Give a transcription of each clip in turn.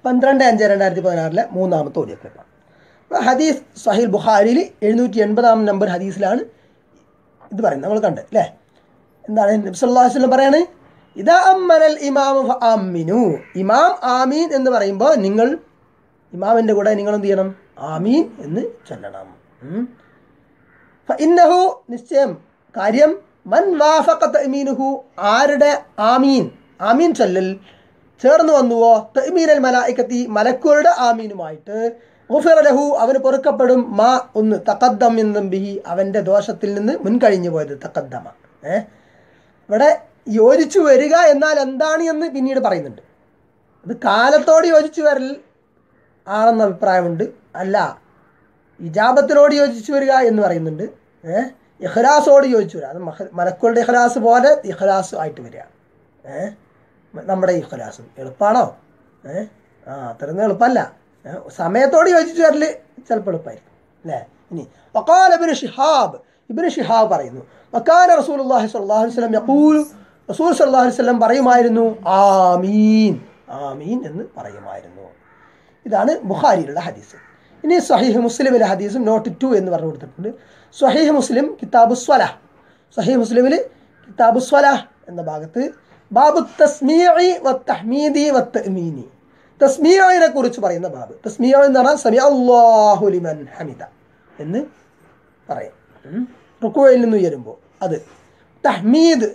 പന്ത്രണ്ട് അഞ്ച് രണ്ടായിരത്തി പതിനാറിലെ മൂന്നാമത്തെ ഓഡിയോ ക്ലിപ്പാണ് അപ്പോൾ ഹദീസ് സഹീൽ ബുഖാരിയിൽ എഴുന്നൂറ്റി എൺപതാം നമ്പർ ഹദീസിലാണ് ഇത് പറയുന്നത് നമ്മൾ കണ്ട് അല്ലേ എന്താണ് നബ്സല്ലാ വസ്ലം പറയാണ് ഇതാ അമ്മനൽ ഇമാം അമ്മിനു ഇമാം ആമീൻ എന്ന് പറയുമ്പോൾ നിങ്ങൾ ഇമാമിൻ്റെ കൂടെ നിങ്ങൾ എന്ത് ചെയ്യണം ആമീൻ എന്ന് ചൊല്ലണം ഉം. ഫഇന്നഹു നിശ്ചയം കാര്യം മൻ വാഫഖ തഅമീനുഹു ആരുടെ ആമീൻ ആമീൻ ചൊല്ലൽ ചേർന്ന് വന്നുവോ തഅമീനൽ മലായിക്കത്തി മലക്കുകളുടെ ആമീനുമായിട്ട് ഗുഫിറ ലഹു അവന് പൊറുക്കപ്പെടും മാ ഒന്ന് തഖദ്ദം എന്നും ബിഹി അവൻ്റെ ദോഷത്തിൽ നിന്ന് മുൻകഴിഞ്ഞു പോയത് തഖദ്ദമ ഏ ഇവിടെ യോജിച്ചു വരിക എന്നാൽ എന്താണ് എന്ന് പിന്നീട് പറയുന്നുണ്ട് അത് കാലത്തോട് യോജിച്ചു വരൽ ആണെന്ന അഭിപ്രായമുണ്ട് അല്ല ഇജാബത്തിനോട് യോജിച്ചു വരിക എന്ന് പറയുന്നുണ്ട് ഏഹ് ഇഖ്ലാസോട് യോജിച്ചു വരിക അത് മഹ- മലക്കുകളുടെ ഇഖ്ലാസ് പോലെ ഇഖ്ലാസ് ആയിട്ട് വരിക ഏഹ് നമ്മുടെ ഇഖ്ലാസും എളുപ്പമാണോ ഏഹ് ആ അത്രയൊന്നും എളുപ്പമല്ല ഏ? സമയത്തോട് യോജിച്ചു വരൽ ചിലപ്പോൾ എളുപ്പമായിരിക്കും അല്ലേ ഇനി വക്കാൽ ഇബിന് ഷിഹാബ് ഇബിന് ഷിഹാബ് പറയുന്നു വക്കാന റസൂൽ അള്ളാഹി സ്വല്ലാഹു വസ്ലം യഖൂൽ റസൂൽ സല്ലാഹു വസ്ലം പറയുമായിരുന്നു ആമീൻ ആമീൻ എന്ന് പറയുമായിരുന്നു ഇതാണ് ബുഖാരിയിലുള്ള ഹദീസ് ഇനി സഹീഹ് മുസ്ലിമിലെ ഹദീസും നോട്ട് ടു എന്ന് പറഞ്ഞു കൊടുത്തിട്ടുണ്ട് സഹീഹ് മുസ്ലിം കിതാബു സ്വല സഹീഹ് മുസ്ലിമിൽ കിതാബു സ്വല എന്ന ഭാഗത്ത് ബാബു തസ്മീഇ വത്തഹ്മീദി വത്തഅ്മീനി തസ്മീഇനെ കുറിച്ച് പറയുന്ന ബാബ് തസ്മീഇ എന്ന് പറഞ്ഞാൽ സമി അല്ലാഹു ലിമൻ ഹമിദ എന്ന് പറയാം ഉം. റുക്കുവയിൽ നിന്ന് ഉയരുമ്പോൾ അത് തഹ്മീദ്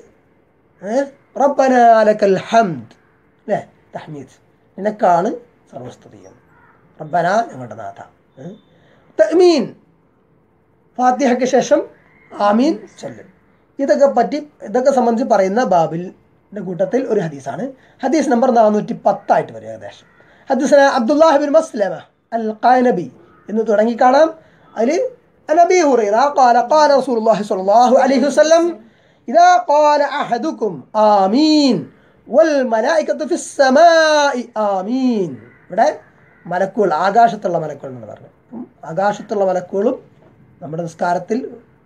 ഏ? റബ്ബന ലക്കൽ ഹംദ് അല്ലേ തഹ്മീദ് നിനക്കാണ് സർവസ്തുതിയും റബ്ബന ഞങ്ങളുടെ നാഥ ഏ? തഅ്മീൻ ഫാത്തിഹയ്ക്ക് ശേഷം ആമീൻ ചൊല്ലും ഇതൊക്കെ പറ്റി ഇതൊക്കെ സംബന്ധിച്ച് പറയുന്ന ബാബിലിൻ്റെ കൂട്ടത്തിൽ ഒരു ഹദീസാണ് ഹദീസ് നമ്പർ നാനൂറ്റി പത്തായിട്ട് വരും ഏകദേശം ഹദീസന അബ്ദുല്ലാഹിബിൻ മസ്ലമ അൽ ഖാനബി എന്ന് തുടങ്ങി കാണാം അതിൽ അനബി ഹുറൈറ قال قال رسول الله صلى الله عليه وسلم إذا قال أحدكم آمين والملائكة في السماء آمين ഇവിടെ മലക്കുകൾ ആകാശത്തുള്ള മലക്കുകൾ എന്ന് പറഞ്ഞു ഉം, ആകാശത്തുള്ള മലക്കുകളും നമ്മുടെ നിസ്കാരത്തിൽ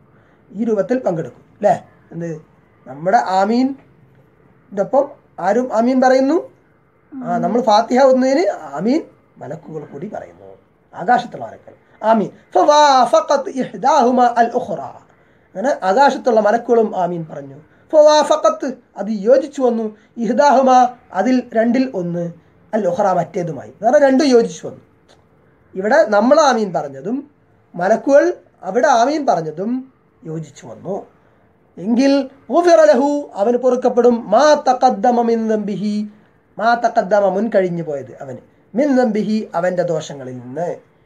ഈ രൂപത്തിൽ പങ്കെടുക്കും അല്ലേ എന്ത് നമ്മുടെ ആമീൻ ഒപ്പം ആരും ആമീൻ പറയുന്നു ആ നമ്മൾ ഫാത്തിഹ ഒന്നതിന് ആമീൻ മലക്കുകൾ കൂടി പറയുന്നു ആകാശത്തുള്ള മലക്കുകൾ ആമീൻ ഫവാഫഖത് ഇഹ്ദാഹുമ അൽ ഉഖ്റ അങ്ങനെ ആകാശത്തുള്ള മലക്കുകളും ആമീൻ പറഞ്ഞു ഫവാഫഖത്ത് അത് യോജിച്ചു വന്നു ഇഹ്ദാഹുമ അതിൽ രണ്ടിൽ ഒന്ന് അൽ ഉഖ്റ മറ്റേതുമായി വേറെ രണ്ടും യോജിച്ചു വന്നു ഇവിടെ നമ്മൾ ആമീൻ പറഞ്ഞതും മലക്കുകൾ അവിടെ ആമീൻ പറഞ്ഞതും യോജിച്ചു വന്നു എങ്കിൽ ഊഫിറ ലഹു അവന് പൊറുക്കപ്പെടും മാ തഖദ്ദമ മിൻ ദംബിഹി മാ തഖദ്ദമ മുൻ കഴിഞ്ഞു പോയത് അവന് മിൻ ദംബിഹി അവൻ്റെ ദോഷങ്ങളിൽ നിന്ന്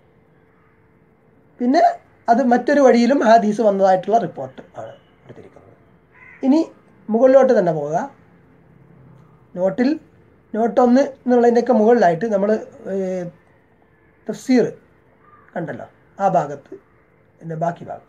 പിന്നെ അത് മറ്റൊരു വഴിയിലും ഹദീസ് വന്നതായിട്ടുള്ള റിപ്പോർട്ട് ആണ് എടുത്തിരിക്കുന്നത് ഇനി മുകളിലോട്ട് തന്നെ പോവുക നോട്ടിൽ നോട്ട് ഒന്ന് എന്നുള്ളതിൻ്റെയൊക്കെ മുകളിലായിട്ട് നമ്മൾ തഫ്സീർ കണ്ടല്ലോ ആ ഭാഗത്ത് എൻ്റെ ബാക്കി ഭാഗം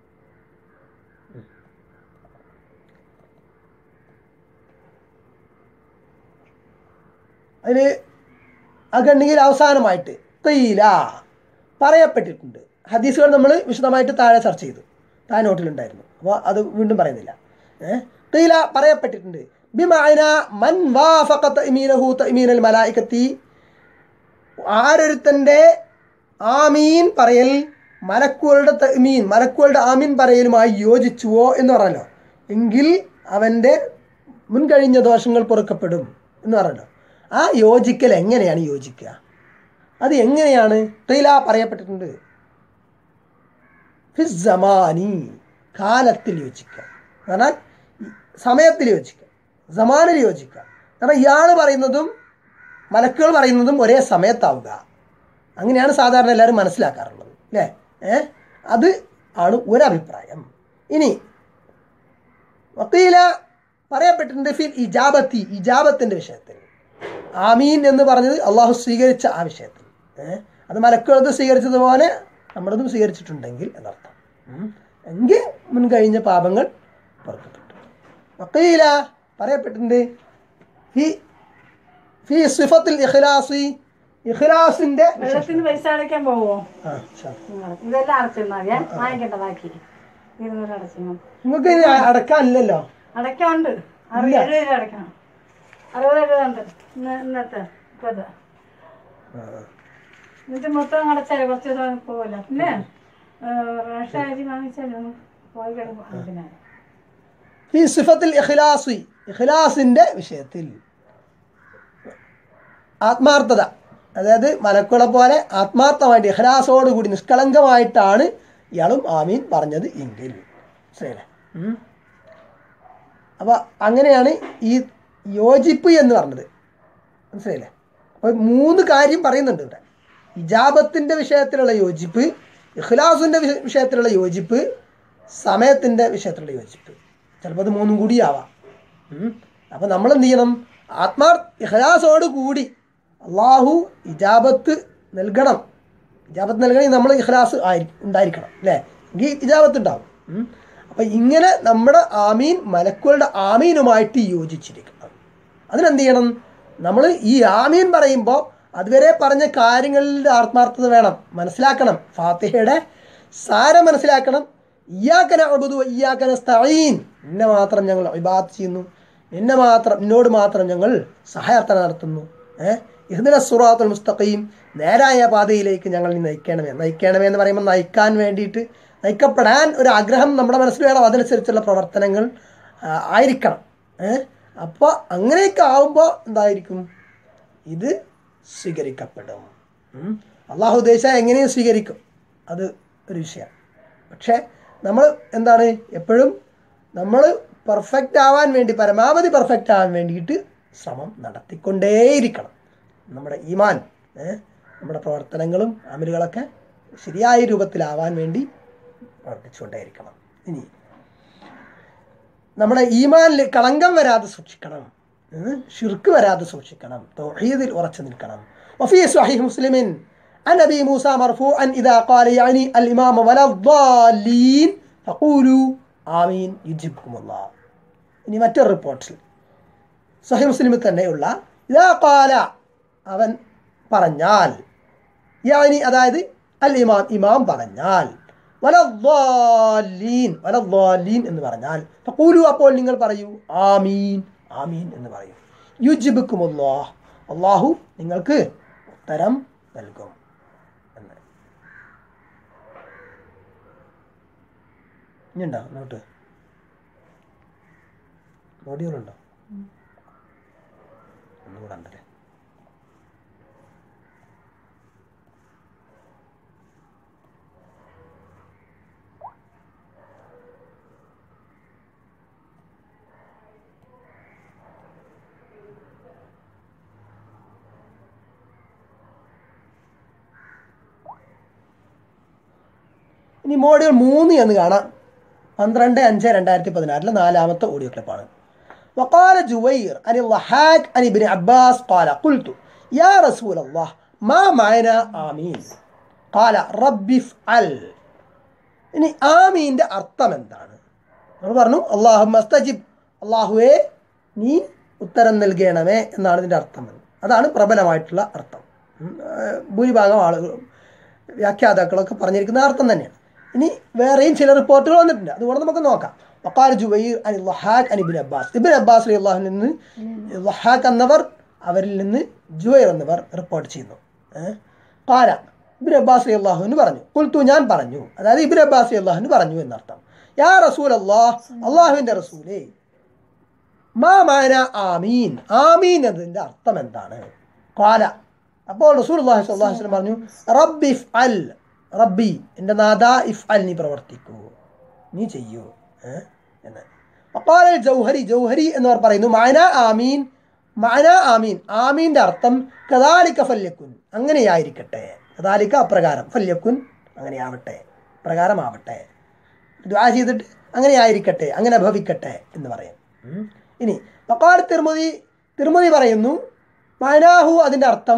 അതിൽ ആ ഖണ്ഡികയിൽ അവസാനമായിട്ട് തൈല പറയപ്പെട്ടിട്ടുണ്ട് ഹദീസുകൾ നമ്മൾ വിശദമായിട്ട് താഴെ ചർച്ച ചെയ്തു താഴെ നോട്ടിലുണ്ടായിരുന്നു അപ്പോൾ അത് വീണ്ടും പറയുന്നില്ല ഏഹ് തൈല പറയപ്പെട്ടിട്ടുണ്ട് ബിമാന മൻ വാഫഖ തഅ്മീനഹു തഅ്മീനൽ മലായികത്തി ആരൊരുത്തൻ്റെ ആമീൻ പറയൽ മലക്കുകളുടെ തഅ്മീൻ മലക്കുകളുടെ ആമീൻ പറയലുമായി യോജിച്ചുവോ എന്ന് പറഞ്ഞല്ലോ എങ്കിൽ അവൻ്റെ മുൻകഴിഞ്ഞ ദോഷങ്ങൾ പൊറുക്കപ്പെടും എന്ന് പറഞ്ഞല്ലോ ആ യോജിക്കൽ എങ്ങനെയാണ് യോജിക്കുക അത് എങ്ങനെയാണ് തൈല പറയപ്പെട്ടിട്ടുണ്ട് ഫിസമാനി കാലത്തിൽ യോജിക്കുക എന്നാൽ സമയത്തിൽ യോജിക്കുക സമാനിൽ യോജിക്കുക കാരണം ഇയാൾ പറയുന്നതും മലക്കുകൾ പറയുന്നതും ഒരേ സമയത്താവുക അങ്ങനെയാണ് സാധാരണ എല്ലാവരും മനസ്സിലാക്കാറുള്ളത് അല്ലേ ഏ അത് ആണ് ഒരഭിപ്രായം ഇനി വക്കീല പറയപ്പെട്ടിട്ടുണ്ട് ഫിൽ ഇജാബത്തി ഇജാബത്തിൻ്റെ വിഷയത്തിൽ ആമീൻ എന്ന് പറഞ്ഞത് അള്ളാഹു സ്വീകരിച്ച ആ വിഷയത്തിൽ ഏ അത് മലക്കുകളത് സ്വീകരിച്ചതുപോലെ നമ്മളതും സ്വീകരിച്ചിട്ടുണ്ടെങ്കിൽ എന്നർത്ഥം ഉം. എങ്കിൽ മുൻകഴിഞ്ഞ പാപങ്ങൾ പുറത്തുപ്പെട്ടു വക്കീല പറയപ്പെട്ടിട്ടുണ്ട് ഫി ഫി സിഫത്തിൽ ഇഖ്ലാസി ഇഖ്ലാസിന്റെ വെള്ളത്തിന് പൈസ അടയ്ക്കാൻ പോവോ ആ ശരി. നിങ്ങൾ ഇതെല്ലാം അടച്ചിരുന്നാ മതി ഞാൻ വാങ്ങിക്കണ്ട ബാക്കി ഇരുന്നൂറ് അടച്ചു നിങ്ങൾക്ക് ഇനി അടക്കാനില്ലല്ലോ അടയ്ക്കാണ്ട് അറുപത് എഴുപത് രൂപ അടയ്ക്കണം അറുപത് രൂപ ഉണ്ട് ഇന്ന് ഇന്നത്തെ ഇപ്പോഴത്തെ എന്നിട്ട് മൊത്തം അടച്ചാല് കുറച്ച് ദിവസം പോവല്ലോ പിന്നെ റേഷൻ അരി വാങ്ങിച്ചാലും പോയി കിടക്കും പിന്നെ ഈ സിഫത്തിൽ ഇഖ്ലാസി ഇഖ്ലാസിൻ്റെ വിഷയത്തിൽ ആത്മാർത്ഥത അതായത് മലക്കുകളെ പോലെ ആത്മാർത്ഥമായിട്ട് ഇഖ്ലാസോടുകൂടി നിഷ്കളങ്കമായിട്ടാണ് ഇയാളും ആമീൻ പറഞ്ഞത് എങ്കിൽ ശരിയല്ലേ ഉം. അപ്പോൾ അങ്ങനെയാണ് ഈ യോജിപ്പ് എന്ന് പറഞ്ഞത് മനസ്സിലായില്ലേ അപ്പോൾ മൂന്ന് കാര്യം പറയുന്നുണ്ട് ഇവിടെ ഇജാബത്തിൻ്റെ വിഷയത്തിലുള്ള യോജിപ്പ് ഇഖ്ലാസിൻ്റെ വിഷ- വിഷയത്തിലുള്ള യോജിപ്പ് സമയത്തിൻ്റെ വിഷയത്തിലുള്ള യോജിപ്പ് ചിലപ്പോൾ അത് മൂന്നും കൂടി ആവാം അപ്പോൾ നമ്മൾ എന്ത് ചെയ്യണം ആത്മാർ ഇഖ്ലാസോട് കൂടി അള്ളാഹു ഇജാബത്ത് നൽകണം ഇജാബത്ത് നൽകണമെങ്കിൽ നമ്മൾ ഇഖ്ലാസ് ആയി ഉണ്ടായിരിക്കണം അല്ലേ എങ്കിൽ ഇജാബത്ത് ഉണ്ടാവും ഉം. അപ്പം ഇങ്ങനെ നമ്മുടെ ആമീൻ മലക്കുകളുടെ ആമീനുമായിട്ട് യോജിച്ചിരിക്കണം അതിനെന്ത് ചെയ്യണം നമ്മൾ ഈ ആമീൻ പറയുമ്പോൾ അതുവരെ പറഞ്ഞ കാര്യങ്ങളിൽ ആത്മാർത്ഥത വേണം മനസ്സിലാക്കണം ഫാത്തിഹയുടെ സാരം മനസ്സിലാക്കണം ഇയാക്കന അബുദു ഇയാക്കന സ്തഈൻ എന്നെ മാത്രം ഞങ്ങൾ ഇബാത്ത് ചെയ്യുന്നു എന്നെ മാത്രം എന്നോട് മാത്രം ഞങ്ങൾ സഹായർത്ഥന നടത്തുന്നു ഏഹ് ഇതിനെ സുറാത്തുൽ മുസ്തഖീം നേരായ പാതയിലേക്ക് ഞങ്ങൾ നീ നയിക്കണമേ നയിക്കണമേ എന്ന് പറയുമ്പോൾ നയിക്കാൻ വേണ്ടിയിട്ട് നയിക്കപ്പെടാൻ ഒരു ആഗ്രഹം നമ്മുടെ മനസ്സിൽ വേണം അതനുസരിച്ചുള്ള പ്രവർത്തനങ്ങൾ ആ, ആയിരിക്കണം ഏഹ് അപ്പോൾ അങ്ങനെയൊക്കെ ആവുമ്പോൾ എന്തായിരിക്കും ഇത് സ്വീകരിക്കപ്പെടും ഉം. അള്ളാഹു ഉദ്ദേശിച്ചാൽ എങ്ങനെയും സ്വീകരിക്കും അത് ഒരു വിഷയമാണ് പക്ഷേ നമ്മൾ എന്താണ് എപ്പോഴും നമ്മൾ പെർഫെക്റ്റ് ആവാൻ വേണ്ടി പരമാവധി പെർഫെക്റ്റ് ആവാൻ വേണ്ടിയിട്ട് ശ്രമം നടത്തിക്കൊണ്ടേയിരിക്കണം നമ്മുടെ ഈമാൻ ഏ, നമ്മുടെ പ്രവർത്തനങ്ങളും അമലുകളൊക്കെ ശരിയായ രൂപത്തിലാവാൻ വേണ്ടി പ്രവർത്തിച്ചുകൊണ്ടേയിരിക്കണം ഇനി നമ്മുടെ ഈമാനിൽ കളങ്കം വരാതെ സൂക്ഷിക്കണം ഉം. ഷിർക്ക് വരാതെ സൂക്ഷിക്കണം തൗഹീദിൽ ഉറച്ചു നിൽക്കണം വഫീ സ്വഹീഹ് മുസ്ലിമിൻ عن أبي موسى مرفوعا إذا قال يعني الإمام ولا الضالين فقولوا آمين يجبكم الله ഇനി മറ്റൊരു റിപ്പോർട്ടിൽ സഹി മുസ്ലിമിൽ തന്നെയുള്ള ഇതാ കാല അവൻ പറഞ്ഞാൽ യാനി അതായത് അൽ ഇമാം ഇമാം പറഞ്ഞാൽ വലദ്ദാലീൻ വലദ്ദാലീൻ എന്ന് പറഞ്ഞാൽ ഫഖൂലു അപ്പോൾ നിങ്ങൾ പറയൂ ആമീൻ ആമീൻ എന്ന് പറയൂ യുജിബുക്കുമുല്ലാഹ് അള്ളാഹു നിങ്ങൾക്ക് ഉത്തരം നൽകും എന്ന് ഇനിയുണ്ടോ നോട്ട് നോടികളുണ്ടോ ഒന്നുകൂടെ ഉണ്ടല്ലേ ഇനി മോഡ്യൂൾ മൂന്ന് എന്ന് കാണാം പന്ത്രണ്ട് അഞ്ച് രണ്ടായിരത്തി പതിനാറിലെ നാലാമത്തെ ഓഡിയോ ക്ലിപ്പാണ് وقال جوير عن الضحاك عن ابن عباس قال قلت يا رسول الله ما معنى آمين قال رب افعل ഇനി ആമീൻ്റെ അർത്ഥം എന്താണ് നമ്മൾ പറഞ്ഞു അള്ളാഹു മസ്തജിബ് അള്ളാഹുവേ നീ ഉത്തരം നൽകണമേ എന്നാണ് ഇതിൻ്റെ അർത്ഥം അതാണ് പ്രബലമായിട്ടുള്ള അർത്ഥം ഉം, ഏർ ഭൂരിഭാഗം ആളുകളും വ്യാഖ്യാതാക്കളൊക്കെ പറഞ്ഞിരിക്കുന്ന അർത്ഥം തന്നെയാണ് ഇനി വേറെയും ചില റിപ്പോർട്ടുകൾ വന്നിട്ടുണ്ട് അതുകൊണ്ട് നമുക്ക് നോക്കാം വക്കാൽ ജുബൈർ അനി ലഹാഖ് അനി ഇബിൻ അബ്ബാസ് ഇബിൻ അബ്ബാസ് അലി അള്ളാഹുൽ നിന്ന് ലഹാഖ് എന്നവർ അവരിൽ നിന്ന് ജുബൈർ എന്നിവർ റിപ്പോർട്ട് ചെയ്യുന്നു ഏഹ് കാല ഇബിൻ അബ്ബാസ് അലി അള്ളാഹുവിന് പറഞ്ഞു കുൽത്തു ഞാൻ പറഞ്ഞു അതായത് ഇബിൻ അബ്ബാസ് അലി അള്ളാഹുവിന് പറഞ്ഞു എന്നർത്ഥം യാ റസൂൽ അള്ളാഹ് അള്ളാഹുവിൻ്റെ റസൂലേ മാ മാന ആമീൻ ആമീൻ എന്നതിൻ്റെ അർത്ഥം എന്താണ് കാല അപ്പോൾ റസൂൽ അള്ളാഹി സ്വല്ലാഹു വസ്ലം പറഞ്ഞു റബ്ബി ഇഫ് അൽ റബ്ബി എൻ്റെ നാദ ഇഫ് അൽ നീ പ്രവർത്തിക്കൂ നീ ചെയ്യൂ ഏ? എന്ന് അപ്പാൽ ജൗഹരി ജൗഹരി എന്നവർ പറയുന്നു മാന ആമീൻ മാന ആമീൻ ആമീൻ്റെ അർത്ഥം കദാലിക്ക ഫല്യക്കുൻ അങ്ങനെയായിരിക്കട്ടെ കദാലിക്ക അപ്രകാരം ഫല്യക്കുൻ അങ്ങനെയാവട്ടെ പ്രകാരമാവട്ടെ ദ്വാ ചെയ്തിട്ട് അങ്ങനെ ആയിരിക്കട്ടെ അങ്ങനെ ഭവിക്കട്ടെ എന്ന് പറയും ഉം. ഇനി വക്കാൽ തിരുമതി തിരുമതി പറയുന്നു മനാഹു അതിൻ്റെ അർത്ഥം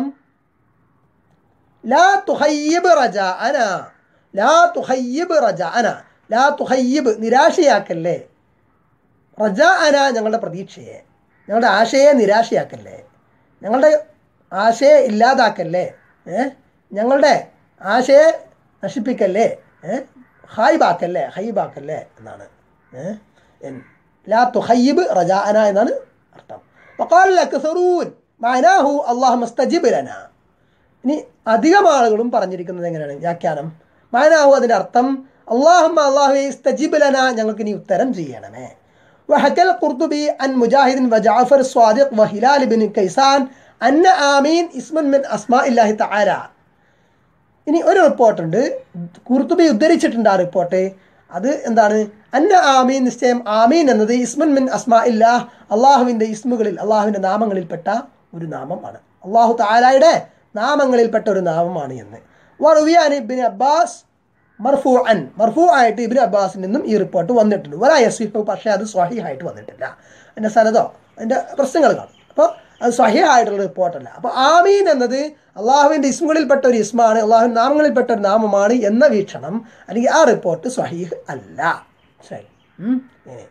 ലാ തുഹയ്യബ് റജ അന ലാ തുഹയ്യബ് റജ അന ലാ തുഹയ്യബ് നിരാശയാക്കല്ലേ റജ അന ഞങ്ങളുടെ പ്രതീക്ഷയെ ഞങ്ങളുടെ ആശയെ നിരാശയാക്കല്ലേ ഞങ്ങളുടെ ആശയെ ഇല്ലാതാക്കല്ലേ ഏ ഞങ്ങളുടെ ആശയെ നശിപ്പിക്കല്ലേ ഏ ഹായിബാക്കല്ലേ ഹൈബാക്കല്ലേ എന്നാണ് ഏ എൻ- ലാ തുഹയ്യിബ് റജാഅന എന്നാണ് അർത്ഥം വഖാൽ അക്സറൂൻ മഅനാഹു അല്ലാഹു മസ്തജിബ് ലനാ ഇനി അധികം ആളുകളും പറഞ്ഞിരിക്കുന്നത് എങ്ങനെയാണ് വ്യാഖ്യാനം മാനാവു അതിൻ്റെ അർത്ഥം അള്ളാഹുമ്മ അള്ളാഹുവെ സ്തജിബലന ഞങ്ങൾക്ക് ഇനി ഉത്തരം ചെയ്യണമേ وحكى القرطبي عن مجاهد وجعفر الصادق وهلال بن كيسان أن آمين اسم من أسماء الله تعالى ഇനി ഒരു റിപ്പോർട്ടുണ്ട് കുർത്തുബി ഉദ്ധരിച്ചിട്ടുണ്ട് ആ റിപ്പോർട്ട് അത് എന്താണ് അന്ന ആമീൻ നിശ്ചയം ആമീൻ എന്നത് ഇസ്മൻ മിൻ അസ്മാ ഇല്ല അള്ളാഹുവിൻ്റെ ഇസ്മുകളിൽ അള്ളാഹുവിൻ്റെ നാമങ്ങളിൽപ്പെട്ട ഒരു നാമമാണ് അള്ളാഹു താലായുടെ നാമങ്ങളിൽപ്പെട്ട ഒരു നാമമാണ് എന്ന് വറുവിയാൻ ഇബിൻ അബ്ബാസ് മർഫൂ അൻ മർഫൂ ആയിട്ട് ഇബിൻ അബ്ബാസിൽ നിന്നും ഈ റിപ്പോർട്ട് വന്നിട്ടുണ്ട് വല യസിഫു പക്ഷേ അത് സ്വഹിഹായിട്ട് വന്നിട്ടില്ല അതിൻ്റെ സനതോ അതിൻ്റെ പ്രശ്നങ്ങൾ കാണും അപ്പോൾ അത് സ്വഹിഹായിട്ടുള്ള റിപ്പോർട്ടല്ല അപ്പോൾ ആമീൻ എന്നത് അള്ളാഹുവിൻ്റെ ഇസ്മുകളിൽപ്പെട്ട ഒരു ഇസ്മാണ് അള്ളാഹുവിൻ്റെ നാമങ്ങളിൽപ്പെട്ട ഒരു നാമമാണ് എന്ന വീക്ഷണം അല്ലെങ്കിൽ ആ റിപ്പോർട്ട് സ്വഹീഹ് അല്ല ശരി ഉം. ഇനി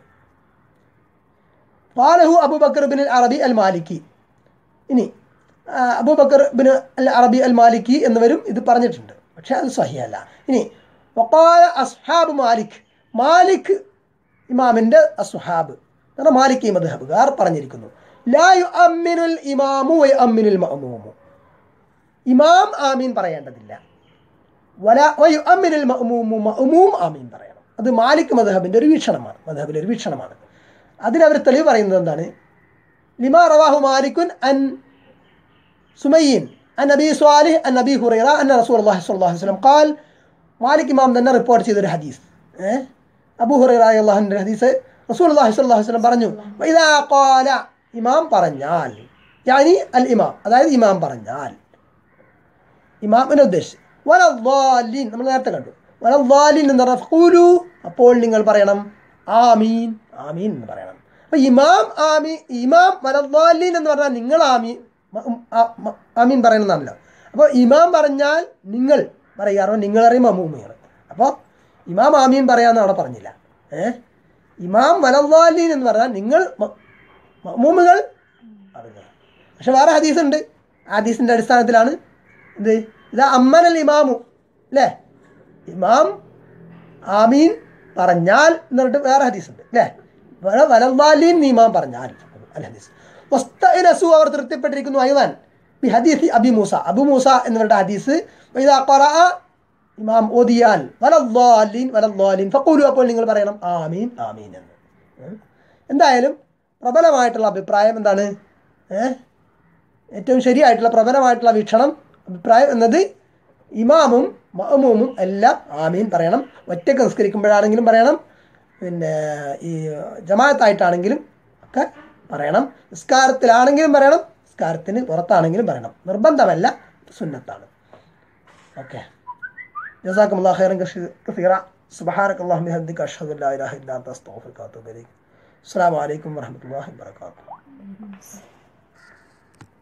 قاله أبو بكر بن العربي المالكي ഇനി ആ, അബൂബക്കർ ബിൻ അൽ അറബി അൽ മാലിക്കി എന്നിവരും ഇത് പറഞ്ഞിട്ടുണ്ട് പക്ഷേ അത് സഹിയല്ല ഇനി വക്കാല അസ്ഹാബ് മാലിക് മാലിക് ഇമാമിൻ്റെ അസ്ഹാബ് കാരണം മാലിക് ഈ മദ്ഹബുകാർ പറഞ്ഞിരിക്കുന്നു ലാ യു അമ്മിനുൽ ഇമാമു വൈ അമ്മിനുൽ മഅമൂമു ഇമാം ആമീൻ പറയേണ്ടതില്ല വല വയു അമ്മിനുൽ മഅമൂമു മഅമൂം ആമീൻ പറയണം അത് മാലിക് മദ്ഹബിൻ്റെ ഒരു വീക്ഷണമാണ് മദ്ഹബിലെ ഒരു വീക്ഷണമാണ് അതിനവർ തെളിവ് പറയുന്നത് എന്താണ് ലിമാ റവാഹു മാലിക്കുൻ അൻ സുമയ്യൻ അൻ നബി സ്വാലിഹ് അൻ നബി ഹുറൈറ അൻ റസൂൽ അള്ളാഹി സ്വല്ലല്ലാഹു അലൈഹി വസല്ലം ഖാൽ മാലിക് ഇമാം തന്നെ റിപ്പോർട്ട് ചെയ്തൊരു ഹദീസ് ഏ അബൂ ഹുറൈറ അള്ളാഹുവിൻ്റെ ഹദീസ് റസൂൽ അള്ളാഹി സ്വല്ലല്ലാഹു അലൈഹി വസല്ലം പറഞ്ഞു ഇതാ ഖാല ഇമാം പറഞ്ഞാൽ യാനി അൽ ഇമാം അതായത് ഇമാം പറഞ്ഞാൽ ഇമാമിനെ ഉദ്ദേശിച്ച് വലദ്ദാലിൻ നമ്മൾ നേരത്തെ കണ്ടു വലദ്ദാലിൻ എന്ന് പറഞ്ഞാൽ ഫഖൂലു അപ്പോൾ നിങ്ങൾ പറയണം ആമീൻ ആമീൻ എന്ന് പറയണം അപ്പോൾ ഇമാം ആമീൻ ഇമാം വലദ്ദാലിൻ എന്ന് പറഞ്ഞാൽ നിങ്ങൾ ആമീൻ മ- ഉം, ആ- മ- ആമീൻ പറയണമെന്നാണല്ലോ അപ്പോൾ ഇമാം പറഞ്ഞാൽ നിങ്ങൾ പറയാറോ നിങ്ങളറിയും മമ്മൂമികൾ അപ്പോൾ ഇമാം ആമീൻ പറയാമെന്ന് അവിടെ പറഞ്ഞില്ല ഏ ഇമാം വലദ്ദാലിൻ എന്ന് പറഞ്ഞാൽ നിങ്ങൾ മ- മമ്മൂമുകൾ അറിഞ്ഞത് പക്ഷെ വേറെ ഹദീസ് ഉണ്ട് ആ ഹദീസിൻ്റെ അടിസ്ഥാനത്തിലാണ് ഇത് ഇതാ അമ്മനൽ ഇമാമു അല്ലേ ഇമാം ആമീൻ പറഞ്ഞാൽ എന്ന് പറഞ്ഞിട്ട് വേറെ ഹദീസ് ഉണ്ട് അല്ലേ വേറെ വലവാലീൻ ഇമാം പറഞ്ഞാൽ അൽ ഹദീസ് വസ്തഇനസു അവർ തൃപ്തിപ്പെട്ടിരിക്കുന്നു അയ്യവാൻ ബി ഹദീസ് അബി മൂസ അബു മൂസ എന്നിവരുടെ ഹദീസ് ഇതാ ഖറഅ ഇമാം ഓദിയാൽ വലദ്ദാലിൻ വലദ്ദാലിൻ ഫഖൂലു അപ്പോൾ നിങ്ങൾ പറയണം ആമീൻ ആമീൻ എന്ന് ഉം. എന്തായാലും പ്രബലമായിട്ടുള്ള അഭിപ്രായം എന്താണ് ഏഹ് ഏറ്റവും ശരിയായിട്ടുള്ള പ്രബലമായിട്ടുള്ള വീക്ഷണം അഭിപ്രായം എന്നത് ഇമാമും മഅമൂമും എല്ലാം ആമീൻ പറയണം ഒറ്റക്ക് നിസ്കരിക്കുമ്പോഴാണെങ്കിലും പറയണം പിന്നെ ഈ ജമാഅത്തായിട്ടാണെങ്കിലും ഒക്കെ പറയണം നിസ്കാരത്തിലാണെങ്കിലും പറയണം നിസ്കാരത്തിന് പുറത്താണെങ്കിലും പറയണം നിർബന്ധമല്ല സുന്നത്താണ് ഓക്കെ جزاكم الله خيرا كثيرا سبحانك اللهم وبحمدك اشهد ان لا اله الا انت استغفرك واتوب اليك السلام عليكم ورحمه الله وبركاته